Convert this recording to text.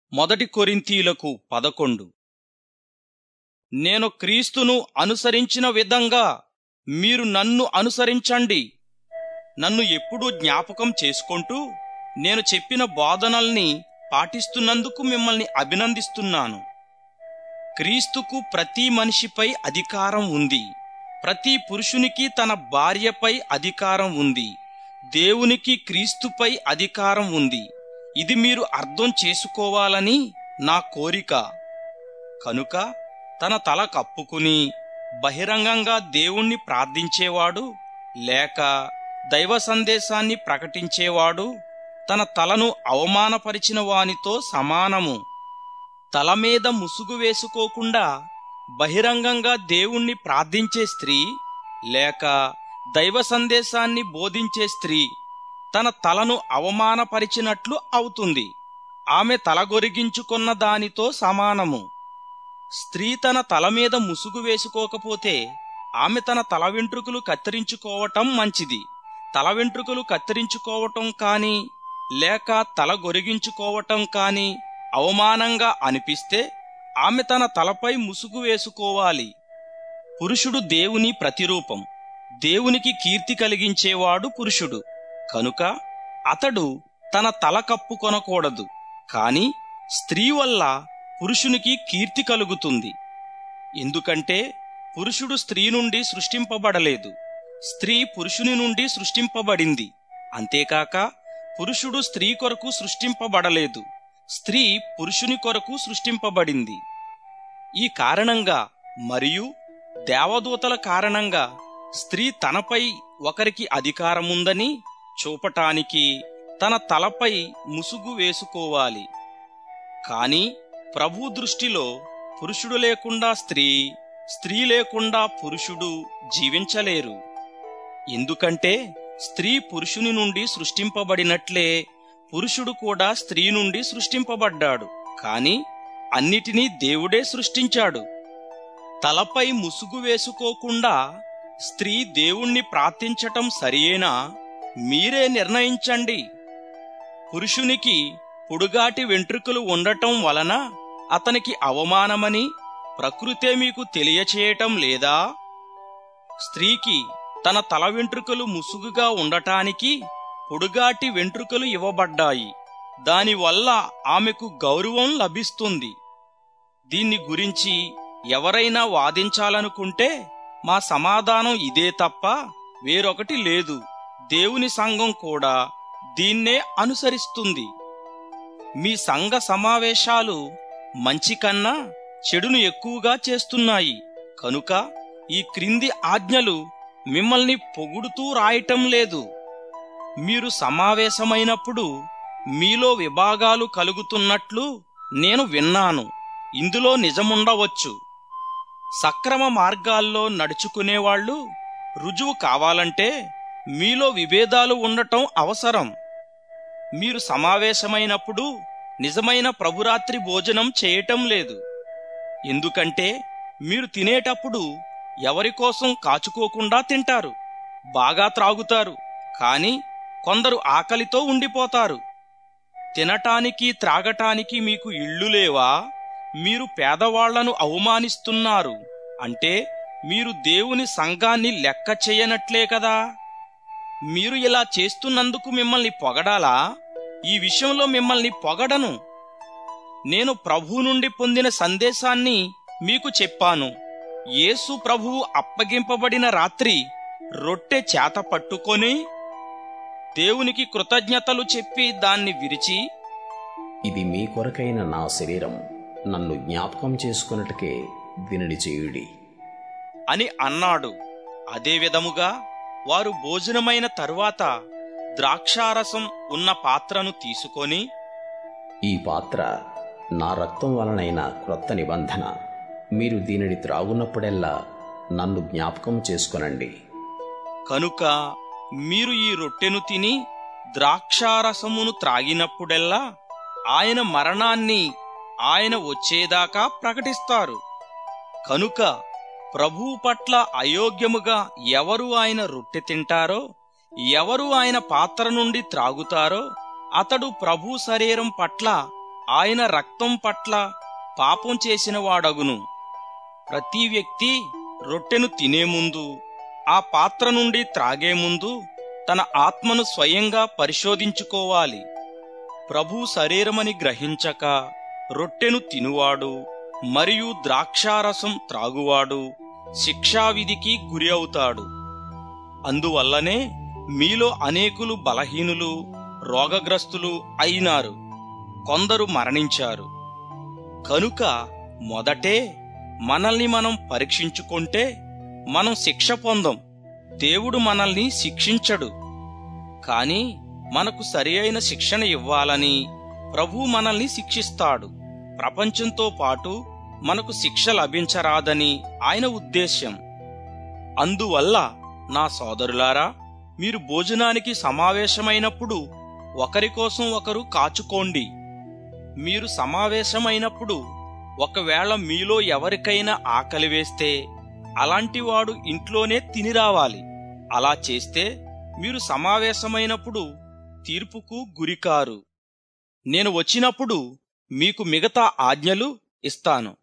మొదటి కొరింథీలకు పదకొండు నేను క్రీస్తును అనుసరించిన విధంగా మీరు నన్ను అనుసరించండి నన్ను ఎప్పుడూ జ్ఞాపకం చేసుకుంటూ నేను చెప్పిన బోధనల్ని పాటిస్తున్నందుకు మిమ్మల్ని అభినందిస్తున్నాను క్రీస్తుకు ప్రతి మనిషిపై అధికారం ఉంది ప్రతి పురుషునికి తన భార్యపై అధికారం ఉంది దేవునికి క్రీస్తుపై అధికారం ఉంది ఇది మీరు అర్థం చేసుకోవాలని నా కోరిక కనుక తన తల కప్పుకుని బహిరంగంగా దేవుణ్ణి ప్రార్థించేవాడు లేక దైవ సందేశాన్ని ప్రకటించేవాడు తన తలను అవమానపరిచిన వానితో సమానము తల మీద ముసుగు వేసుకోకుండా బహిరంగంగా దేవుణ్ణి ప్రార్థించే స్త్రీ లేక దైవ సందేశాన్ని బోధించే స్త్రీ తన తలను అవమానపరిచినట్లు అవుతుంది ఆమె తల గొరిగించుకున్న దానితో సమానము స్త్రీ తన తల మీద ముసుగు వేసుకోకపోతే ఆమె తన తల వెంట్రుకలు కత్తిరించుకోవటం మంచిది తల వెంట్రుకలు కత్తిరించుకోవటం కాని లేక తల గొరిగించుకోవటం కాని అవమానంగా అనిపిస్తే ఆమె తన తలపై ముసుగు వేసుకోవాలి పురుషుడు దేవుని ప్రతిరూపం దేవునికి కీర్తి కలిగించేవాడు పురుషుడు కనుక అతడు తన తల కప్పుకొనకూడదు కాని స్త్రీ వల్ల పురుషునికి కీర్తి కలుగుతుంది ఎందుకంటే పురుషుడు స్త్రీ నుండి సృష్టింపబడలేదు స్త్రీ పురుషుని నుండి సృష్టింపబడింది అంతేకాక పురుషుడు స్త్రీ కొరకు సృష్టింపబడలేదు స్త్రీ పురుషుని కొరకు సృష్టింపబడింది ఈ కారణంగా మరియు దేవదూతల కారణంగా స్త్రీ తనపై ఒకరికి అధికారముందని చూపటానికి తన తలపై ముసుగు వేసుకోవాలి కాని ప్రభు దృష్టిలో పురుషుడు లేకుండా స్త్రీ స్త్రీ లేకుండా పురుషుడు జీవించలేరు ఎందుకంటే స్త్రీ పురుషుని నుండి సృష్టింపబడినట్లే పురుషుడు కూడా స్త్రీ నుండి సృష్టింపబడ్డాడు కాని అన్నిటినీ దేవుడే సృష్టించాడు తలపై ముసుగు వేసుకోకుండా స్త్రీ దేవుణ్ణి ప్రార్థించటం సరియేనా మీరే నిర్ణయించండి పురుషునికి పొడుగాటి వెంట్రుకలు ఉండటం వలన అతనికి అవమానమని ప్రకృతే మీకు తెలియచేయటం లేదా స్త్రీకి తన తల వెంట్రుకలు ముసుగుగా ఉండటానికి పొడుగాటి వెంట్రుకలు ఇవ్వబడ్డాయి దానివల్ల ఆమెకు గౌరవం లభిస్తుంది దీన్ని గురించి ఎవరైనా వాదించాలనుకుంటే మా సమాధానం ఇదే తప్ప వేరొకటి లేదు దేవుని సంఘం కూడా దీన్నే అనుసరిస్తుంది మీ సంఘ సమావేశాలు మంచి కన్నా చెడును ఎక్కువగా చేస్తున్నాయి కనుక ఈ క్రింది ఆజ్ఞలు మిమ్మల్ని పొగుడుతూ రాయటం లేదు మీరు సమావేశమైనప్పుడు మీలో విభాగాలు కలుగుతున్నట్లు నేను విన్నాను ఇందులో నిజముండవచ్చు సక్రమ మార్గాల్లో నడుచుకునేవాళ్లు రుజువు కావాలంటే మీలో విభేదాలు ఉండటం అవసరం మీరు సమావేశమైనప్పుడు నిజమైన ప్రభురాత్రి భోజనం చేయటం లేదు ఎందుకంటే మీరు తినేటప్పుడు ఎవరి కోసం కాచుకోకుండా తింటారు బాగా త్రాగుతారు కాని కొందరు ఆకలితో ఉండిపోతారు తినటానికి త్రాగటానికి మీకు ఇళ్ళు లేవా మీరు పేదవాళ్లను అవమానిస్తున్నారు అంటే మీరు దేవుని సంఘాన్ని లెక్క చేయనట్లే కదా మీరు ఇలా చేస్తున్నందుకు మిమ్మల్ని పొగడాలా ఈ విషయంలో మిమ్మల్ని పొగడను నేను ప్రభు నుండి పొందిన సందేశాన్ని మీకు చెప్పాను యేసు ప్రభువు అప్పగింపబడిన రాత్రి రొట్టె చేత పట్టుకొని దేవునికి కృతజ్ఞతలు చెప్పి దాన్ని విరిచి ఇది మీ కొరకైన నా శరీరం నన్ను జ్ఞాపకం చేసుకున్నట్టుకే దీనిని చేయుడి అని అన్నాడు అదే విధముగా వారు భోజనమైన తరువాత ద్రాక్షారసం ఉన్న పాత్రను తీసుకొని ఈ పాత్ర నా రక్తం వలనైన క్రొత్త నిబంధన మీరు దీనిని త్రాగున్నప్పుడెల్లా నన్ను జ్ఞాపకం చేసుకొనండి కనుక మీరు ఈ రొట్టెను తిని ద్రాక్షారసమును త్రాగినప్పుడెల్లా ఆయన మరణాన్ని ఆయన వచ్చేదాకా ప్రకటిస్తారు కనుక ప్రభువు పట్ల అయోగ్యముగా ఎవరు ఆయన రొట్టె తింటారో ఎవరు ఆయన పాత్ర నుండి త్రాగుతారో అతడు ప్రభు శరీరం పట్ల ఆయన రక్తం పట్ల పాపం చేసిన వాడగును ప్రతి వ్యక్తి రొట్టెను తినే ముందు ఆ పాత్ర నుండి త్రాగే ముందు తన ఆత్మను స్వయంగా పరిశోధించుకోవాలి ప్రభు శరీరమని గ్రహించక రొట్టెను తినువాడు మరియు ద్రాక్షారసం త్రాగువాడు శిక్షావిధికి గురి అవుతాడు అందువల్లనే మీలో అనేకులు బలహీనులు రోగగ్రస్తులు అయినారు కొందరు మరణించారు కనుక మొదటే మనల్ని మనం పరీక్షించుకుంటే మనం శిక్ష పొందం దేవుడు మనల్ని శిక్షించడు కాని మనకు సరి అయిన శిక్షణ ఇవ్వాలని ప్రభు మనల్ని శిక్షిస్తాడు ప్రపంచంతో పాటు మనకు శిక్ష లభించరాదని ఆయన ఉద్దేశ్యం అందువల్ల నా సోదరులారా మీరు భోజనానికి సమావేశమైనప్పుడు ఒకరి కోసం ఒకరు కాచుకోండి మీరు సమావేశమైనప్పుడు ఒకవేళ మీలో ఎవరికైనా ఆకలి వేస్తే అలాంటివాడు ఇంట్లోనే తిని రావాలి అలా చేస్తే మీరు సమావేశమైనప్పుడు తీర్పుకు గురికారు నేను వచ్చినప్పుడు మీకు మిగతా ఆజ్ఞలు ఇస్తాను